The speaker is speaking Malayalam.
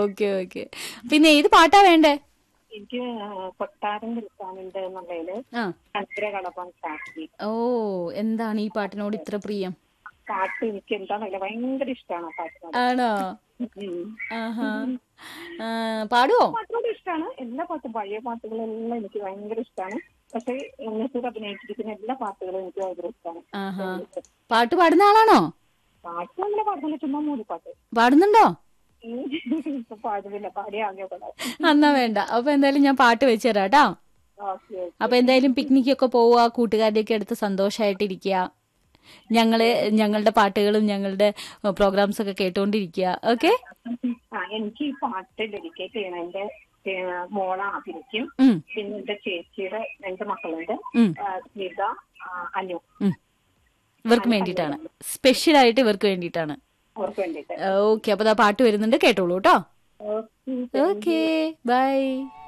ഓക്കെ ഓക്കെ പിന്നെ ഏത് പാട്ടാ വേണ്ടേ എനിക്ക് കൊട്ടാരം വിൽക്കാനുണ്ട് എന്നുള്ളതില് ആ ചന്ദ്ര കളപ്പം സാക്ഷി ഓ എന്താണ് ഈ പാട്ടിനോട് ഇത്ര പ്രിയം പാട്ട് എനിക്ക് എന്താണെന്നല്ല ഭയങ്കര ഇഷ്ടമാണ് ആ പാട്ടിനോട് ആണോ ഉം. ആഹാ ആ, പാടുവോ പാട്ടിനോട് ഇഷ്ടമാണ് എല്ലാ പാട്ടും പഴയ പാട്ടുകളെല്ലാം എനിക്ക് ഭയങ്കര ഇഷ്ടമാണ് പക്ഷെ ഉണ്ണീസൂർ അഭിനയിച്ചിരിക്കുന്ന എല്ലാ പാട്ടുകളും എനിക്ക് ഭയങ്കര ഇഷ്ടമാണ് ആഹാ പാട്ട് പാടുന്ന ആളാണോ പാട്ട് അങ്ങനെ പാടുന്നില്ല ചുമ്മാ മൂളിപ്പാട്ട് പാടുന്നുണ്ടോ ഉം. ഇപ്പൊ പാടുന്നില്ല പാടിയ ആകെ പാടാം എന്നാ വേണ്ട അപ്പൊ എന്തായാലും ഞാൻ പാട്ട് വെച്ചു തരാം കേട്ടോ ഓക്കെ അപ്പൊ എന്തായാലും പിക്നിക്കൊക്കെ പോവുക കൂട്ടുകാരുടെയൊക്കെ അടുത്ത് സന്തോഷമായിട്ടിരിക്കുക ഞങ്ങള് ഞങ്ങളുടെ പാട്ടുകളും ഞങ്ങളുടെ പ്രോഗ്രാംസ് ഒക്കെ കേട്ടോണ്ടിരിക്കുക ഓക്കെ ആ എനിക്ക് ഈ പാട്ട് ഡെഡിക്കേറ്റ് ചെയ്യണം എന്റെ ഏഹ്, മോള ആഭിരിക്കും ഉം പിന്നെ എന്റെ ചേച്ചിയുടെ രണ്ട് മക്കളുണ്ട് ഉം ആ, സ്മിത ആ, അനു ഉം ഇവർക്ക് വേണ്ടിയിട്ടാണ് സ്പെഷ്യൽ ആയിട്ട് ഇവർക്ക് വേണ്ടിയിട്ടാണ് അവർക്ക് വേണ്ടിയിട്ട് ഓക്കെ അപ്പൊ ദാ പാട്ട് വരുന്നുണ്ട് കേട്ടോളൂ കേട്ടോ ഓക്കെ ഓക്കെ ബൈ